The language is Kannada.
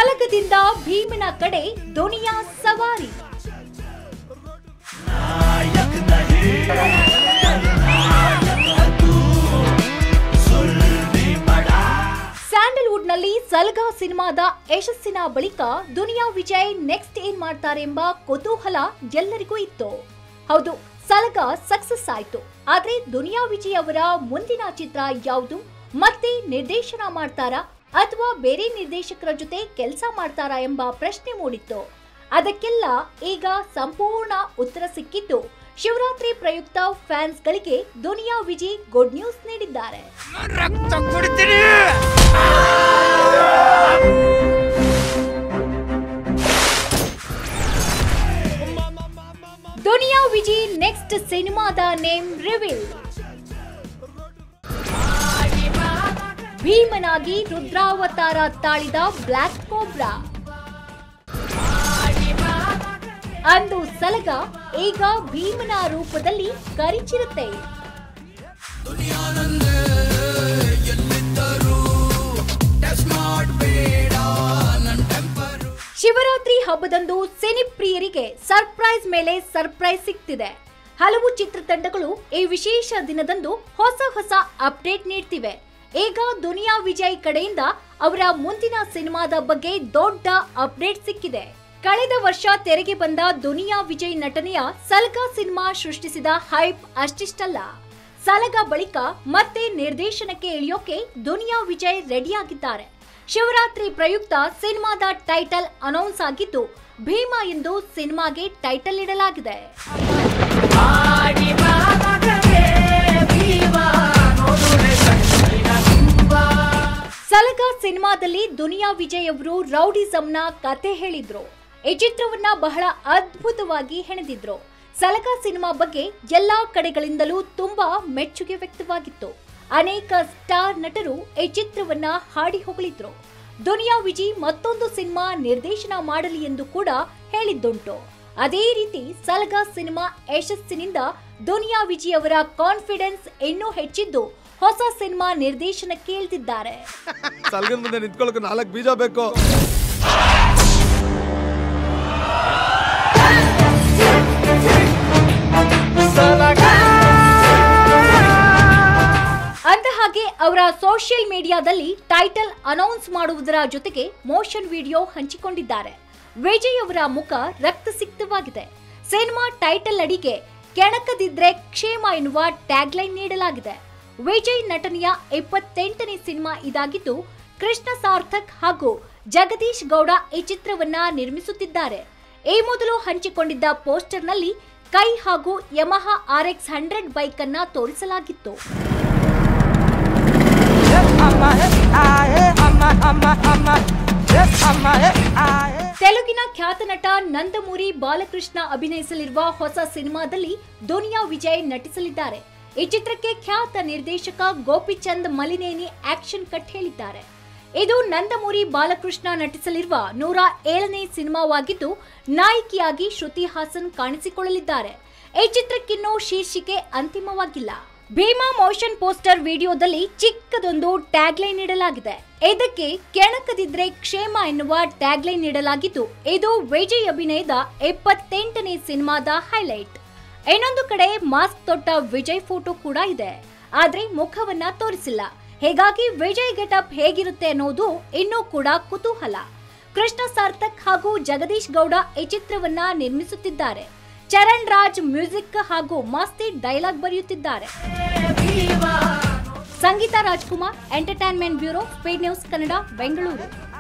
ಸಲಗದಿಂದ ಭೀಮನ ಕಡೆ ದುನಿಯಾ ಸವಾರಿ ಸ್ಯಾಂಡಲ್ವುಡ್ನಲ್ಲಿ ಸಲಗ ಸಿನಿಮಾದ ಯಶಸ್ಸಿನ ಬಳಿಕ ದುನಿಯಾ ವಿಜಯ್ ನೆಕ್ಸ್ಟ್ ಏನ್ ಮಾಡ್ತಾರೆ ಎಂಬ ಕುತೂಹಲ ಎಲ್ಲರಿಗೂ ಇತ್ತು ಹೌದು ಸಲಗ ಸಕ್ಸಸ್ ಆಯ್ತು ಆದ್ರೆ ದುನಿಯಾ ವಿಜಯ್ ಅವರ ಮುಂದಿನ ಚಿತ್ರ ಯಾವುದು ಮತ್ತೆ ನಿರ್ದೇಶನ ಮಾಡ್ತಾರಾ ಅಥವಾ ಬೇರೆ ನಿರ್ದೇಶಕರ ಜೊತೆ ಕೆಲಸ ಮಾಡ್ತಾರಾ ಎಂಬ ಪ್ರಶ್ನೆ ಮೂಡಿತ್ತು ಅದಕ್ಕೆಲ್ಲ ಈಗ ಸಂಪೂರ್ಣ ಉತ್ತರ ಸಿಕ್ಕಿದ್ದು ಶಿವರಾತ್ರಿ ಪ್ರಯುಕ್ತ ಫ್ಯಾನ್ಸ್ಗಳಿಗೆ ದುನಿಯಾ ವಿಜಯ್ ಗುಡ್ ನ್ಯೂಸ್ ನೀಡಿದ್ದಾರೆ ರಕ್ತ ಕುಡಿತೀನಿ ದುನಿಯಾ ವಿಜಯ್ ನೆಕ್ಸ್ಟ್ ಸಿನಿಮಾದ ನೇಮ್ ರಿವೀಲ್ ಭೀಮನಾಗಿ ರುದ್ರಾವತಾರ ತಾಳಿದ ಬ್ಲ್ಯಾಕ್ ಕೋಬ್ರಾ ಅಂದು ಸಲಗ ಈಗ ಭೀಮನ ರೂಪದಲ್ಲಿ ಕರಿಚಿರುತ್ತೆ ಶಿವರಾತ್ರಿ ಹಬ್ಬದಂದು ಸಿನಿಪ್ರಿಯರಿಗೆ ಸರ್ಪ್ರೈಸ್ ಮೇಲೆ ಸರ್ಪ್ರೈಸ್ ಸಿಗ್ತಿದೆ ಹಲವು ಚಿತ್ರತಂಡಗಳು ಈ ವಿಶೇಷ ದಿನದಂದು ಹೊಸ ಹೊಸ ಅಪ್ಡೇಟ್ ನೀಡ್ತಿವೆ ಈಗ ದುನಿಯಾ ವಿಜಯ್ ಕಡೆಯಿಂದ ಅವರ ಮುಂದಿನ ಸಿನಿಮಾದ ಬಗ್ಗೆ ದೊಡ್ಡ ಅಪ್ಡೇಟ್ ಸಿಕ್ಕಿದೆ ಕಳೆದ ವರ್ಷ ತೆರೆಗೆ ಬಂದ ದುನಿಯಾ ವಿಜಯ್ ನಟನೆಯ ಸಲ್ಗಾ ಸಿನಿಮಾ ಸೃಷ್ಟಿಸಿದ ಹೈಪ್ ಅಷ್ಟಿಷ್ಟಲ್ಲ ಸಲಗ ಬಳಿಕ ಮತ್ತೆ ನಿರ್ದೇಶನಕ್ಕೆ ಇಳಿಯೋಕೆ ದುನಿಯಾ ವಿಜಯ್ ರೆಡಿಯಾಗಿದ್ದಾರೆ ಶಿವರಾತ್ರಿ ಪ್ರಯುಕ್ತ ಸಿನಿಮಾದ ಟೈಟಲ್ ಅನೌನ್ಸ್ ಆಗಿದ್ದು ಭೀಮಾ ಎಂದು ಸಿನಿಮಾಗೆ ಟೈಟಲ್ ಇಡಲಾಗಿದೆ ಸಲಗ ಸಿನಿಮಾದಲ್ಲಿ ದುನಿಯಾ ವಿಜಯ್ ಅವರು ರೌಡಿಸಂನ ಕತೆ ಹೇಳಿದ್ರು ಈ ಚಿತ್ರವನ್ನ ಬಹಳ ಅದ್ಭುತವಾಗಿ ಹೆಣೆದಿದ್ರು ಸಲಗ ಸಿನಿಮಾ ಬಗ್ಗೆ ಎಲ್ಲಾ ಕಡೆಗಳಿಂದಲೂ ತುಂಬಾ ಮೆಚ್ಚುಗೆ ವ್ಯಕ್ತವಾಗಿತ್ತು ಅನೇಕ ಸ್ಟಾರ್ ನಟರು ಈ ಚಿತ್ರವನ್ನ ಹಾಡಿ ಹೊಗಳಿದ್ರು ದುನಿಯಾ ವಿಜಯ್ ಮತ್ತೊಂದು ಸಿನಿಮಾ ನಿರ್ದೇಶನ ಮಾಡಲಿ ಎಂದು ಕೂಡ ಹೇಳಿದ್ದುಂಟು ಅದೇ ರೀತಿ ಸಲಗ ಸಿನಿಮಾ ಯಶಸ್ಸಿನಿಂದ ದುನಿಯಾ ವಿಜಯ್ ಅವರ ಕಾನ್ಫಿಡೆನ್ಸ್ ಇನ್ನೂ ಹೆಚ್ಚಿದ್ದು ಹೊಸ ಸಿನಿಮಾ ನಿರ್ದೇಶನಕ್ಕೆ ಇಳಿದಿದ್ದಾರೆ ಸಲ್ಗನ್ ಮುಂದೆ ನಿಂತ್ಕೊಳ್ಳೋಕೆ ನಾಲ್ಕು ಬೀಜ ಬೇಕು ಅಂದ ಹಾಗೆ ಅವರ ಸೋಷಿಯಲ್ ಮೀಡಿಯಾದಲ್ಲಿ ಟೈಟಲ್ ಅನೌನ್ಸ್ ಮಾಡುವುದರ ಜೊತೆಗೆ ಮೋಷನ್ ವಿಡಿಯೋ ಹಂಚಿಕೊಂಡಿದ್ದಾರೆ ವಿಜಯ್ ಅವರ ಮುಖ ರಕ್ತಸಿಕ್ತವಾಗಿದೆ ಸಿನಿಮಾ ಟೈಟಲ್ ಅಡಿಗೆ ಕೆಣಕದಿದ್ರೆ ಕ್ಷೇಮ ಎನ್ನುವ ಟ್ಯಾಗ್ಲೈನ್ ನೀಡಲಾಗಿದೆ ವಿಜಯ್ ನಟನೆಯ ಇಪ್ಪತ್ತೆಂಟನೇ ಸಿನಿಮಾ ಇದಾಗಿದ್ದು ಕೃಷ್ಣ ಸಾರ್ಥಕ್ ಹಾಗೂ ಜಗದೀಶ್ ಗೌಡ ಈ ಚಿತ್ರವನ್ನ ನಿರ್ಮಿಸುತ್ತಿದ್ದಾರೆ ಈ ಮೊದಲು ಹಂಚಿಕೊಂಡಿದ್ದ ಪೋಸ್ಟರ್ನಲ್ಲಿ ಕೈ ಹಾಗೂ Yamaha R X hundred bike ಅನ್ನ ತೋರಿಸಲಾಗಿತ್ತು ತೆಲುಗಿನ ಖ್ಯಾತ ನಟ ನಂದಮೂರಿ ಬಾಲಕೃಷ್ಣ ಅಭಿನಯಿಸಲಿರುವ ಹೊಸ ಸಿನಿಮಾದಲ್ಲಿ ದುನಿಯಾ ವಿಜಯ್ ನಟಿಸಲಿದ್ದಾರೆ ಈ ಚಿತ್ರಕ್ಕೆ ಖ್ಯಾತ ನಿರ್ದೇಶಕ ಗೋಪಿಚಂದ್ ಮಲಿನೇನಿ ಆಕ್ಷನ್ ಕಟ್ ಹೇಳಿದ್ದಾರೆ ಇದು ನಂದಮೂರಿ ಬಾಲಕೃಷ್ಣ ನಟಿಸಲಿರುವ ನೂರ ಏಳನೇ ಸಿನಿಮಾವಾಗಿದ್ದು ನಾಯಕಿಯಾಗಿ ಶ್ರುತಿ ಹಾಸನ್ ಕಾಣಿಸಿಕೊಳ್ಳಲಿದ್ದಾರೆ ಈ ಚಿತ್ರಕ್ಕಿನ್ನೂ ಶೀರ್ಷಿಕೆ ಅಂತಿಮವಾಗಿಲ್ಲ ಭೀಮಾ ಮೋಷನ್ ಪೋಸ್ಟರ್ ವಿಡಿಯೋದಲ್ಲಿ ಚಿಕ್ಕದೊಂದು ಟ್ಯಾಗ್ಲೈನ್ ನೀಡಲಾಗಿದೆ ಇದಕ್ಕೆ ಕೆಣಕದಿದ್ರೆ ಕ್ಷೇಮ ಎನ್ನುವ ಟ್ಯಾಗ್ಲೈನ್ ನೀಡಲಾಗಿದ್ದು ಇದು ವಿಜಯ್ ಅಭಿನಯದ ಇಪ್ಪತ್ತೆಂಟನೇ ಸಿನಿಮಾದ ಹೈಲೈಟ್ ಇನ್ನೊಂದು ಕಡೆ ಮಾಸ್ಕ್ ತೊಟ್ಟ ವಿಜಯ್ ಫೋಟೋ ಕೂಡ ಇದೆ ಆದ್ರೆ ಮುಖವನ್ನ ತೋರಿಸಿಲ್ಲ ಹೀಗಾಗಿ ವಿಜಯ್ ಗೆಟಪ್ ಹೇಗಿರುತ್ತೆ ಅನ್ನೋದು ಇನ್ನೂ ಕೂಡ ಕುತೂಹಲ ಕೃಷ್ಣ ಸಾರ್ಥಕ್ ಹಾಗೂ ಜಗದೀಶ್ ಗೌಡ ಈ ಚಿತ್ರವನ್ನ ನಿರ್ಮಿಸುತ್ತಿದ್ದಾರೆ ಚರಣ್ ರಾಜ್ ಮ್ಯೂಸಿಕ್ ಹಾಗೂ ಮಸ್ತಿ ಡೈಲಾಗ್ ಬರೆಯುತ್ತಿದ್ದಾರೆ ಸಂಗೀತ Rajkumar entertainment bureau speed news Kannada Bengaluru